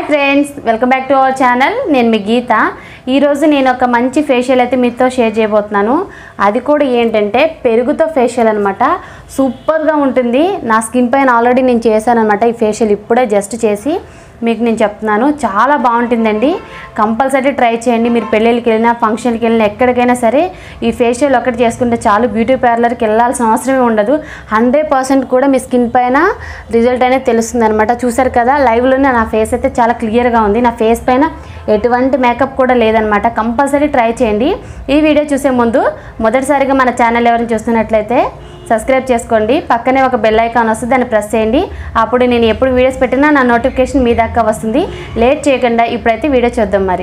friends welcome back to our channel నేను మీ గీత ఈరోజు నేను ఒక మంచి ఫేషియల్ అయితే మీతో షేర్ చేయబోతున్నాను అది కూడా ఏంటంటే పెరుగుతో ఫేషియల్ అనమాట సూపర్గా ఉంటుంది నా స్కిన్ పైన ఆల్రెడీ నేను చేశాను అనమాట ఈ ఫేషియల్ ఇప్పుడే జస్ట్ చేసి మీకు నేను చెప్తున్నాను చాలా బాగుంటుందండి కంపల్సరీ ట్రై చేయండి మీరు పెళ్ళిళ్ళకి వెళ్ళినా ఫంక్షన్కి వెళ్ళినా ఎక్కడికైనా సరే ఈ ఫేషియల్ ఒకటి చేసుకుంటే చాలు బ్యూటీ పార్లర్కి వెళ్ళాల్సిన అవసరమే ఉండదు హండ్రెడ్ పర్సెంట్ కూడా మీ స్కిన్ పైన రిజల్ట్ అనేది తెలుస్తుంది అనమాట చూసారు కదా లైవ్లోనే నా ఫేస్ అయితే చాలా క్లియర్గా ఉంది నా ఫేస్ పైన ఎటువంటి మేకప్ కూడా లేదనమాట కంపల్సరీ ట్రై చేయండి ఈ వీడియో చూసే ముందు మొదటిసారిగా మన ఛానల్ ఎవరైనా చూస్తున్నట్లయితే సబ్స్క్రైబ్ చేసుకోండి పక్కనే ఒక బెల్ ఐకాన్ వస్తుంది దాన్ని ప్రెస్ చేయండి అప్పుడు నేను ఎప్పుడు వీడియోస్ పెట్టినా నా నోటిఫికేషన్ మీ దాకా వస్తుంది లేట్ చేయకుండా ఇప్పుడైతే వీడియో చూద్దాం మరి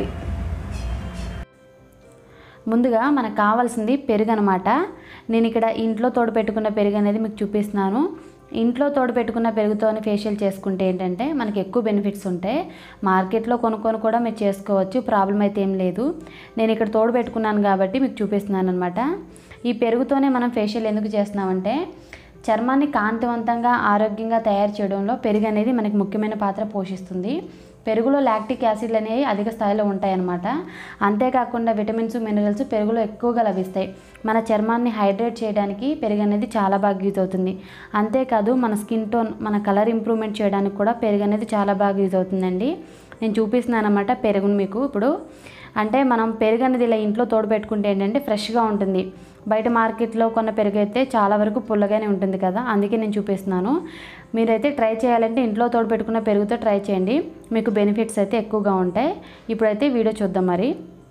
ముందుగా మనకు కావాల్సింది పెరుగు అనమాట నేను ఇక్కడ ఇంట్లో తోడు పెట్టుకున్న పెరుగు అనేది మీకు చూపిస్తున్నాను ఇంట్లో తోడు పెట్టుకున్న పెరుగుతోని ఫేషియల్ చేసుకుంటే ఏంటంటే మనకి ఎక్కువ బెనిఫిట్స్ ఉంటాయి మార్కెట్లో కొనుక్కొని కూడా మీరు చేసుకోవచ్చు ప్రాబ్లం అయితే ఏం లేదు నేను ఇక్కడ తోడు పెట్టుకున్నాను కాబట్టి మీకు చూపిస్తున్నాను అనమాట ఈ పెరుగుతోనే మనం ఫేషియల్ ఎందుకు చేస్తున్నామంటే చర్మాన్ని కాంతివంతంగా ఆరోగ్యంగా తయారు చేయడంలో పెరుగు అనేది మనకి ముఖ్యమైన పాత్ర పోషిస్తుంది పెరుగులో లాక్టిక్ యాసిడ్లు అనేవి అధిక స్థాయిలో ఉంటాయన్నమాట అంతేకాకుండా విటమిన్స్ మినరల్స్ పెరుగులో ఎక్కువగా లభిస్తాయి మన చర్మాన్ని హైడ్రేట్ చేయడానికి పెరుగు అనేది చాలా బాగా యూజ్ అవుతుంది అంతేకాదు మన స్కిన్ టోన్ మన కలర్ ఇంప్రూవ్మెంట్ చేయడానికి కూడా పెరుగు అనేది చాలా బాగా యూజ్ అవుతుందండి నేను చూపిస్తున్నాను అనమాట పెరుగును మీకు ఇప్పుడు అంటే మనం పెరుగు అనేది ఇలా ఇంట్లో తోడు పెట్టుకుంటే ఏంటంటే ఫ్రెష్గా ఉంటుంది బయట మార్కెట్లో కొన్న పెరుగు అయితే చాలా వరకు పుల్లగానే ఉంటుంది కదా అందుకే నేను చూపిస్తున్నాను మీరైతే ట్రై చేయాలంటే ఇంట్లో తోడు పెట్టుకున్న పెరుగుతో ట్రై చేయండి మీకు బెనిఫిట్స్ అయితే ఎక్కువగా ఉంటాయి ఇప్పుడైతే వీడియో చూద్దాం మరి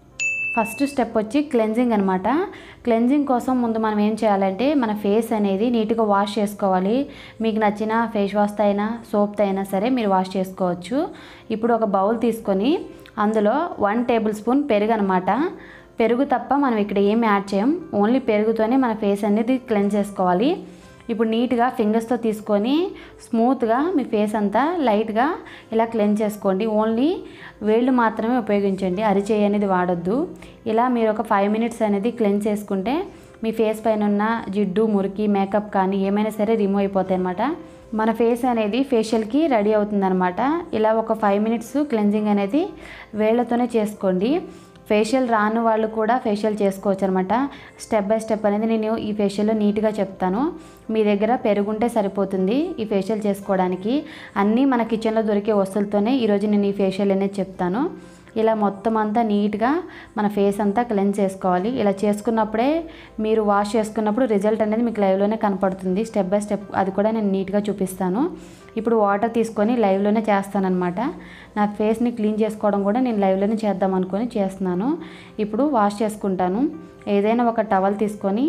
ఫస్ట్ స్టెప్ వచ్చి క్లెన్జింగ్ అనమాట క్లెన్జింగ్ కోసం ముందు మనం ఏం చేయాలంటే మన ఫేస్ అనేది నీట్గా వాష్ చేసుకోవాలి మీకు నచ్చిన ఫేస్ వాష్తో అయినా సోప్తో అయినా సరే మీరు వాష్ చేసుకోవచ్చు ఇప్పుడు ఒక బౌల్ తీసుకొని అందులో వన్ టేబుల్ స్పూన్ పెరుగు అనమాట పెరుగు తప్ప మనం ఇక్కడ ఏం యాడ్ చేయం ఓన్లీ పెరుగుతోనే మన ఫేస్ అనేది క్లెన్స్ చేసుకోవాలి ఇప్పుడు నీట్గా ఫింగర్స్తో తీసుకొని స్మూత్గా మీ ఫేస్ అంతా లైట్గా ఇలా క్లెన్స్ చేసుకోండి ఓన్లీ వేళ్ళు మాత్రమే ఉపయోగించండి అరిచేయి అనేది వాడొద్దు ఇలా మీరు ఒక ఫైవ్ మినిట్స్ అనేది క్లెన్స్ చేసుకుంటే మీ ఫేస్ పైన ఉన్న జిడ్డు మురికి మేకప్ కానీ ఏమైనా సరే రిమూవ్ అయిపోతాయి అనమాట మన ఫేస్ అనేది ఫేషియల్కి రెడీ అవుతుందన్నమాట ఇలా ఒక ఫైవ్ మినిట్స్ క్లెన్జింగ్ అనేది వేళ్ళతోనే చేసుకోండి ఫేషియల్ రాని వాళ్ళు కూడా ఫేషియల్ చేసుకోవచ్చు అనమాట స్టెప్ బై స్టెప్ అనేది నేను ఈ ఫేషియల్లో నీట్గా చెప్తాను మీ దగ్గర పెరుగుంటే సరిపోతుంది ఈ ఫేషియల్ చేసుకోవడానికి అన్నీ మన కిచెన్లో దొరికే వస్తువులతోనే ఈరోజు నేను ఈ ఫేషియల్ అనేది చెప్తాను ఇలా మొత్తం అంతా నీట్గా మన ఫేస్ అంతా క్లెన్స్ చేసుకోవాలి ఇలా చేసుకున్నప్పుడే మీరు వాష్ చేసుకున్నప్పుడు రిజల్ట్ అనేది మీకు లైవ్లోనే కనపడుతుంది స్టెప్ బై స్టెప్ అది కూడా నేను నీట్గా చూపిస్తాను ఇప్పుడు వాటర్ తీసుకొని లైవ్లోనే చేస్తానన్నమాట నా ఫేస్ని క్లీన్ చేసుకోవడం కూడా నేను లైవ్లోనే చేద్దాం అనుకొని చేస్తున్నాను ఇప్పుడు వాష్ చేసుకుంటాను ఏదైనా ఒక టవల్ తీసుకొని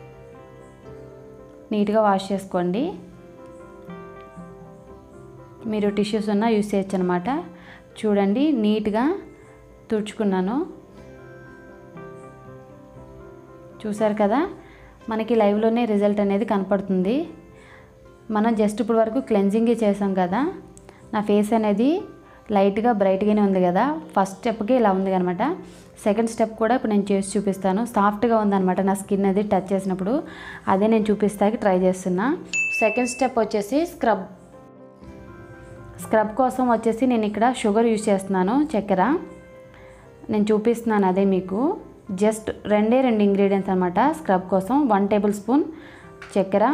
నీట్గా వాష్ చేసుకోండి మీరు టిష్యూస్ ఉన్నా యూస్ చేయొచ్చు అనమాట చూడండి నీట్గా తుడుచుకున్నాను చూసారు కదా మనకి లైవ్లోనే రిజల్ట్ అనేది కనపడుతుంది మనం జస్ట్ ఇప్పుడు వరకు క్లెన్జింగ్ చేసాం కదా నా ఫేస్ అనేది లైట్గా బ్రైట్గానే ఉంది కదా ఫస్ట్ స్టెప్కి ఇలా ఉంది అనమాట సెకండ్ స్టెప్ కూడా ఇప్పుడు నేను చేసి చూపిస్తాను సాఫ్ట్గా ఉందన్నమాట నా స్కిన్ అది టచ్ చేసినప్పుడు అదే నేను చూపిస్తాకి ట్రై చేస్తున్నా సెకండ్ స్టెప్ వచ్చేసి స్క్రబ్ స్క్రబ్ కోసం వచ్చేసి నేను ఇక్కడ షుగర్ యూజ్ చేస్తున్నాను చక్కెర నేను చూపిస్తున్నాను అదే మీకు జస్ట్ రెండే రెండు ఇంగ్రీడియంట్స్ అనమాట స్క్రబ్ కోసం వన్ టేబుల్ స్పూన్ చక్కెర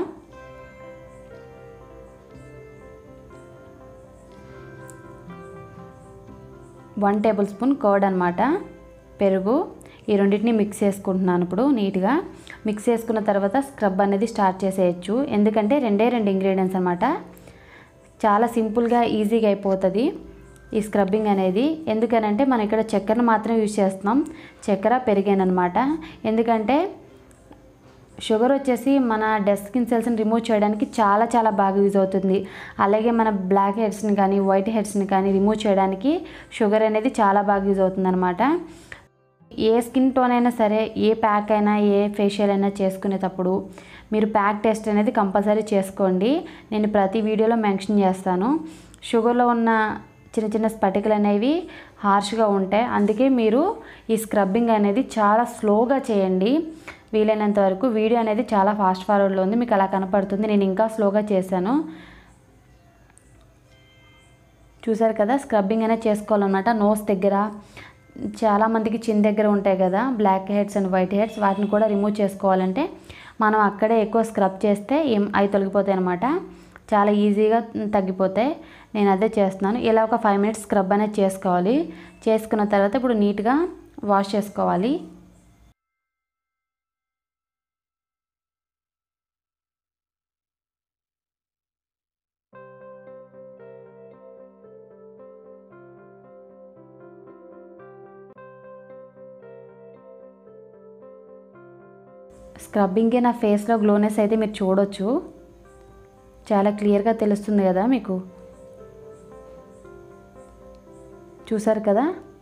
వన్ టేబుల్ స్పూన్ కర్డ్ అనమాట పెరుగు ఈ రెండింటిని మిక్స్ చేసుకుంటున్నాను ఇప్పుడు నీట్గా మిక్స్ చేసుకున్న తర్వాత స్క్రబ్ అనేది స్టార్ట్ చేసేయచ్చు ఎందుకంటే రెండే రెండు ఇంగ్రీడియంట్స్ అనమాట చాలా సింపుల్గా ఈజీగా అయిపోతుంది ఈ స్క్రబ్బింగ్ అనేది ఎందుకనంటే మనం ఇక్కడ చక్కెరను మాత్రం యూజ్ చేస్తున్నాం చక్కెర పెరిగానమాట ఎందుకంటే షుగర్ వచ్చేసి మన డెడ్ స్కిన్ సెల్స్ని రిమూవ్ చేయడానికి చాలా చాలా బాగా యూజ్ అవుతుంది అలాగే మన బ్లాక్ హెడ్స్ని కానీ వైట్ హెడ్స్ని కానీ రిమూవ్ చేయడానికి షుగర్ అనేది చాలా బాగా యూజ్ అవుతుంది అనమాట ఏ స్కిన్ టోన్ అయినా సరే ఏ ప్యాక్ అయినా ఏ ఫేషియల్ అయినా చేసుకునేటప్పుడు మీరు ప్యాక్ టెస్ట్ అనేది కంపల్సరీ చేసుకోండి నేను ప్రతి వీడియోలో మెన్షన్ చేస్తాను షుగర్లో ఉన్న చిన్న చిన్న స్పటికలు అనేవి హార్ష్గా ఉంటాయి అందుకే మీరు ఈ స్క్రబ్బింగ్ అనేది చాలా స్లోగా చేయండి వీలైనంత వరకు వీడియో అనేది చాలా ఫాస్ట్ ఫార్వర్డ్లో ఉంది మీకు అలా కనపడుతుంది నేను ఇంకా స్లోగా చేశాను చూసారు కదా స్క్రబ్బింగ్ అనేది చేసుకోవాలన్నమాట నోస్ దగ్గర చాలామందికి చిన్ దగ్గర ఉంటాయి కదా black heads and white heads వాటిని కూడా రిమూవ్ చేసుకోవాలంటే మనం అక్కడే ఎక్కువ స్క్రబ్ చేస్తే ఏం అవి తొలగిపోతాయి అనమాట చాలా ఈజీగా తగ్గిపోతాయి నేను అదే చేస్తున్నాను ఇలా ఒక ఫైవ్ మినిట్స్ స్క్రబ్ అనేది చేసుకోవాలి చేసుకున్న తర్వాత ఇప్పుడు నీట్గా వాష్ చేసుకోవాలి స్క్రబ్బింగ్కి నా ఫేస్లో గ్లోనెస్ అయితే మీరు చూడొచ్చు చాలా క్లియర్గా తెలుస్తుంది కదా మీకు చూసారు కదా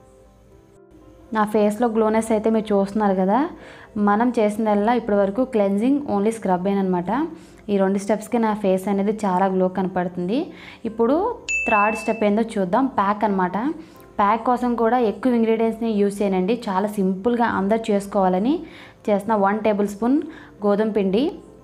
నా ఫేస్లో గ్లోనెస్ అయితే మీరు చూస్తున్నారు కదా మనం చేసిందల్లా ఇప్పటి వరకు క్లెన్జింగ్ ఓన్లీ స్క్రబ్ అనమాట ఈ రెండు స్టెప్స్కి నా ఫేస్ అనేది చాలా గ్లో కనపడుతుంది ఇప్పుడు థర్డ్ స్టెప్ ఏందో చూద్దాం ప్యాక్ అనమాట ప్యాక్ కోసం కూడా ఎక్కువ ఇంగ్రీడియంట్స్ని యూస్ చేయనండి చాలా సింపుల్గా అందరు చేసుకోవాలని చేసిన వన్ టేబుల్ స్పూన్ గోధుమ పిండి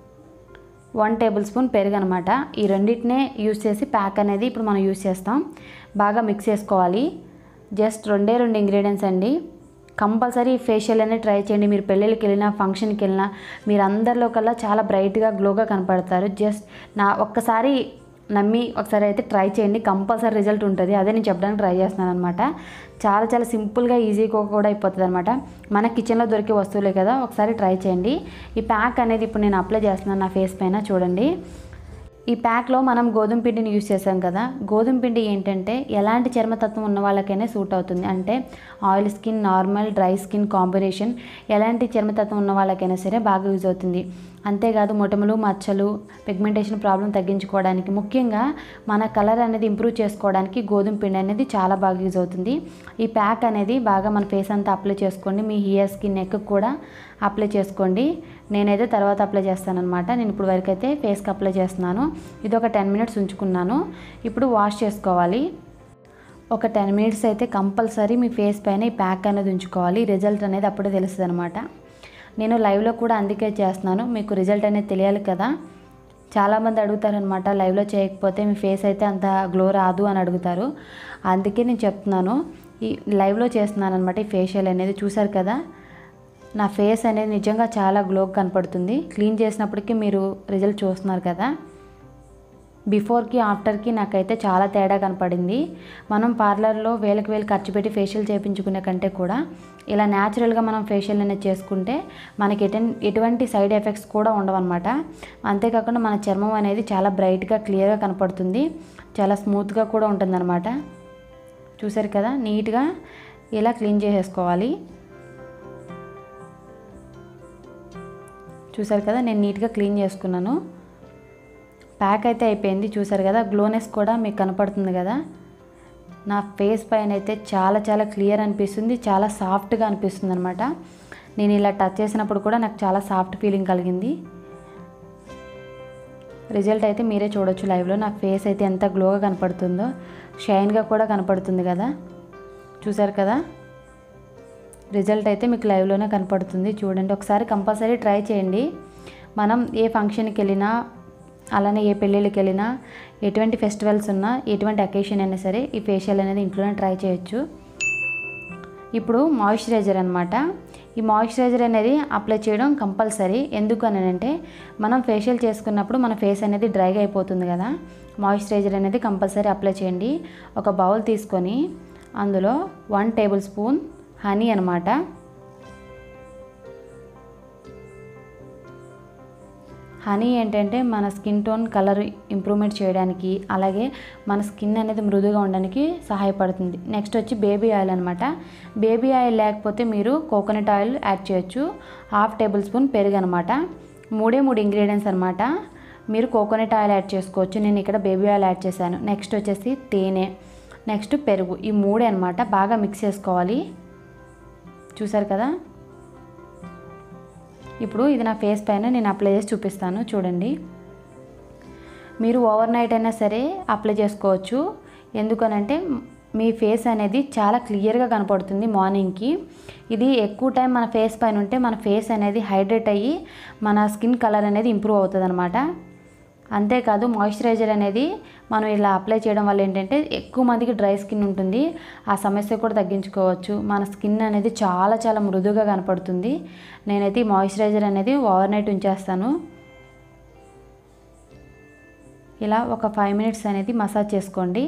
వన్ టేబుల్ స్పూన్ పెరుగు అనమాట ఈ రెండింటినే యూస్ చేసి ప్యాక్ అనేది ఇప్పుడు మనం యూస్ చేస్తాం బాగా మిక్స్ చేసుకోవాలి జస్ట్ రెండే రెండు ఇంగ్రీడియంట్స్ అండి కంపల్సరీ ఫేషియల్ అనేది ట్రై చేయండి మీరు పెళ్ళిళ్ళకి వెళ్ళినా ఫంక్షన్కి వెళ్ళినా మీరు అందరిలో కల్లా చాలా బ్రైట్గా గ్లోగా కనపడతారు జస్ట్ నా ఒక్కసారి నమ్మి ఒకసారి అయితే ట్రై చేయండి కంపల్సరీ రిజల్ట్ ఉంటుంది అదే నేను చెప్పడానికి ట్రై చేస్తున్నాను అనమాట చాలా చాలా సింపుల్గా ఈజీగా కూడా అయిపోతుంది అనమాట మన కిచెన్లో దొరికే వస్తువులే కదా ఒకసారి ట్రై చేయండి ఈ ప్యాక్ అనేది ఇప్పుడు నేను అప్లై చేస్తున్నాను నా ఫేస్ పైన చూడండి ఈ ప్యాక్లో మనం గోధుమ పిండిని యూస్ చేసాం కదా గోధుమ పిండి ఏంటంటే ఎలాంటి చర్మతత్వం ఉన్న వాళ్ళకైనా సూట్ అవుతుంది అంటే oil skin normal dry skin combination ఎలాంటి చర్మతత్వం ఉన్న వాళ్ళకైనా సరే బాగా యూజ్ అవుతుంది అంతేకాదు మొటిమలు మచ్చలు పిగ్మెంటేషన్ ప్రాబ్లం తగ్గించుకోవడానికి ముఖ్యంగా మన కలర్ అనేది ఇంప్రూవ్ చేసుకోవడానికి గోధుమ పిండి అనేది చాలా బాగా యూజ్ అవుతుంది ఈ ప్యాక్ అనేది బాగా మన ఫేస్ అంతా అప్లై చేసుకోండి మీ హెయిర్స్కి నెక్ కూడా అప్లై చేసుకోండి నేనైతే తర్వాత అప్లై చేస్తాను అనమాట నేను ఇప్పుడు వరకు అయితే ఫేస్కి అప్లై చేస్తున్నాను ఇది ఒక టెన్ మినిట్స్ ఉంచుకున్నాను ఇప్పుడు వాష్ చేసుకోవాలి ఒక టెన్ మినిట్స్ అయితే కంపల్సరీ మీ ఫేస్ పైన ఈ ప్యాక్ అనేది ఉంచుకోవాలి రిజల్ట్ అనేది అప్పుడే తెలుస్తుంది అనమాట నేను లైవ్లో కూడా అందుకే చేస్తున్నాను మీకు రిజల్ట్ అనేది తెలియాలి కదా చాలామంది అడుగుతారనమాట లైవ్లో చేయకపోతే మీ ఫేస్ అయితే అంత గ్లో రాదు అని అడుగుతారు అందుకే నేను చెప్తున్నాను ఈ లైవ్లో చేస్తున్నాను అనమాట ఈ ఫేషియల్ అనేది చూసారు కదా నా ఫేస్ అనేది నిజంగా చాలా గ్లో కనపడుతుంది క్లీన్ చేసినప్పటికీ మీరు రిజల్ట్ చూస్తున్నారు కదా బిఫోర్కి ఆఫ్టర్కి నాకైతే చాలా తేడా కనపడింది మనం పార్లర్లో వేలకు వేలు ఖర్చు పెట్టి ఫేషియల్ చేయించుకునే కంటే కూడా ఇలా న్యాచురల్గా మనం ఫేషియల్ అనేది చేసుకుంటే మనకి ఎటు ఎటువంటి సైడ్ ఎఫెక్ట్స్ కూడా ఉండవన్నమాట అంతేకాకుండా మన చర్మం అనేది చాలా బ్రైట్గా క్లియర్గా కనపడుతుంది చాలా స్మూత్గా కూడా ఉంటుందన్నమాట చూసారు కదా నీట్గా ఇలా క్లీన్ చేసేసుకోవాలి చూసారు కదా నేను నీట్గా క్లీన్ చేసుకున్నాను ప్యాక్ అయితే అయిపోయింది చూసారు కదా గ్లోనెస్ కూడా మీకు కనపడుతుంది కదా నా ఫేస్ పైన అయితే చాలా చాలా క్లియర్ అనిపిస్తుంది చాలా సాఫ్ట్గా అనిపిస్తుంది అనమాట నేను ఇలా టచ్ చేసినప్పుడు కూడా నాకు చాలా సాఫ్ట్ ఫీలింగ్ కలిగింది రిజల్ట్ అయితే మీరే చూడొచ్చు లైవ్లో నా ఫేస్ అయితే ఎంత గ్లోగా కనపడుతుందో షైన్గా కూడా కనపడుతుంది కదా చూసారు కదా రిజల్ట్ అయితే మీకు లైవ్లోనే కనపడుతుంది చూడండి ఒకసారి కంపల్సరీ ట్రై చేయండి మనం ఏ ఫంక్షన్కి వెళ్ళినా అలానే ఏ పెళ్ళిళ్ళకి వెళ్ళినా ఎటువంటి ఫెస్టివల్స్ ఉన్నా ఎటువంటి అకేషన్ అయినా సరే ఈ ఫేషియల్ అనేది ఇంట్లోనే ట్రై చేయొచ్చు ఇప్పుడు మాయిశ్చరైజర్ అనమాట ఈ మాయిశ్చరైజర్ అనేది అప్లై చేయడం కంపల్సరీ ఎందుకు అని అంటే మనం ఫేషియల్ చేసుకున్నప్పుడు మన ఫేస్ అనేది డ్రైగా అయిపోతుంది కదా మాయిశ్చరైజర్ అనేది కంపల్సరీ అప్లై చేయండి ఒక బౌల్ తీసుకొని అందులో వన్ టేబుల్ స్పూన్ హనీ అనమాట హనీ ఏంటంటే మన స్కిన్ టోన్ కలర్ ఇంప్రూవ్మెంట్ చేయడానికి అలాగే మన స్కిన్ అనేది మృదుగా ఉండడానికి సహాయపడుతుంది నెక్స్ట్ వచ్చి బేబీ ఆయిల్ అనమాట బేబీ ఆయిల్ లేకపోతే మీరు కోకోనట్ ఆయిల్ యాడ్ చేయొచ్చు హాఫ్ టేబుల్ స్పూన్ పెరుగు అనమాట మూడే మూడు ఇంగ్రీడియంట్స్ అనమాట మీరు కోకోనట్ ఆయిల్ యాడ్ చేసుకోవచ్చు నేను ఇక్కడ బేబీ ఆయిల్ యాడ్ చేశాను నెక్స్ట్ వచ్చేసి తేనె నెక్స్ట్ పెరుగు ఈ మూడే అనమాట బాగా మిక్స్ చేసుకోవాలి చూసారు కదా ఇప్పుడు ఇది నా ఫేస్ పైన నేను అప్లై చేసి చూపిస్తాను చూడండి మీరు ఓవర్ నైట్ అయినా సరే అప్లై చేసుకోవచ్చు ఎందుకనంటే మీ ఫేస్ అనేది చాలా క్లియర్గా కనపడుతుంది మార్నింగ్కి ఇది ఎక్కువ టైం మన ఫేస్ పైన ఉంటే మన ఫేస్ అనేది హైడ్రేట్ అయ్యి మన స్కిన్ కలర్ అనేది ఇంప్రూవ్ అవుతుంది అనమాట అంతేకాదు మాయిశ్చరైజర్ అనేది మనం ఇలా అప్లై చేయడం వల్ల ఏంటంటే ఎక్కువ మందికి డ్రై స్కిన్ ఉంటుంది ఆ సమస్య కూడా తగ్గించుకోవచ్చు మన స్కిన్ అనేది చాలా చాలా మృదువుగా కనపడుతుంది నేనైతే ఈ మాయిశ్చరైజర్ అనేది ఓవర్ నైట్ ఉంచేస్తాను ఇలా ఒక ఫైవ్ మినిట్స్ అనేది మసాజ్ చేసుకోండి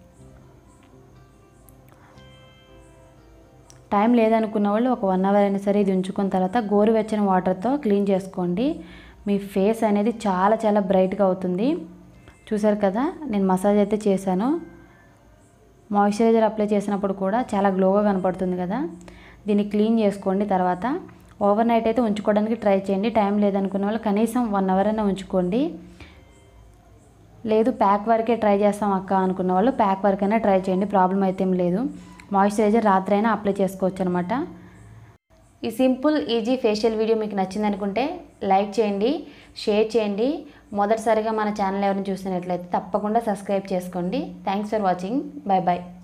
టైం లేదనుకున్న వాళ్ళు ఒక వన్ అవర్ అయినా సరే ఇది ఉంచుకున్న తర్వాత గోరువెచ్చని వాటర్తో క్లీన్ చేసుకోండి మీ ఫేస్ అనేది చాలా చాలా బ్రైట్గా అవుతుంది చూసారు కదా నేను మసాజ్ అయితే చేశాను మాయిశ్చరైజర్ అప్లై చేసినప్పుడు కూడా చాలా గ్లోగా కనపడుతుంది కదా దీన్ని క్లీన్ చేసుకోండి తర్వాత ఓవర్ నైట్ అయితే ఉంచుకోవడానికి ట్రై చేయండి టైం లేదనుకున్న వాళ్ళు కనీసం వన్ అవర్ అయినా ఉంచుకోండి లేదు ప్యాక్ వరకే ట్రై చేస్తాం అక్క అనుకున్న వాళ్ళు ప్యాక్ వరకైనా ట్రై చేయండి ప్రాబ్లం అయితే ఏం లేదు మాయిశ్చరైజర్ రాత్రి అయినా అప్లై చేసుకోవచ్చు అనమాట ఈ సింపుల్ ఈజీ ఫేషియల్ వీడియో మీకు నచ్చింది అనుకుంటే లైక్ చేయండి షేర్ చేయండి మొదటిసారిగా మన ఛానల్ ఎవరిని చూసినట్లయితే తప్పకుండా సబ్స్క్రైబ్ చేసుకోండి thanks for watching bye bye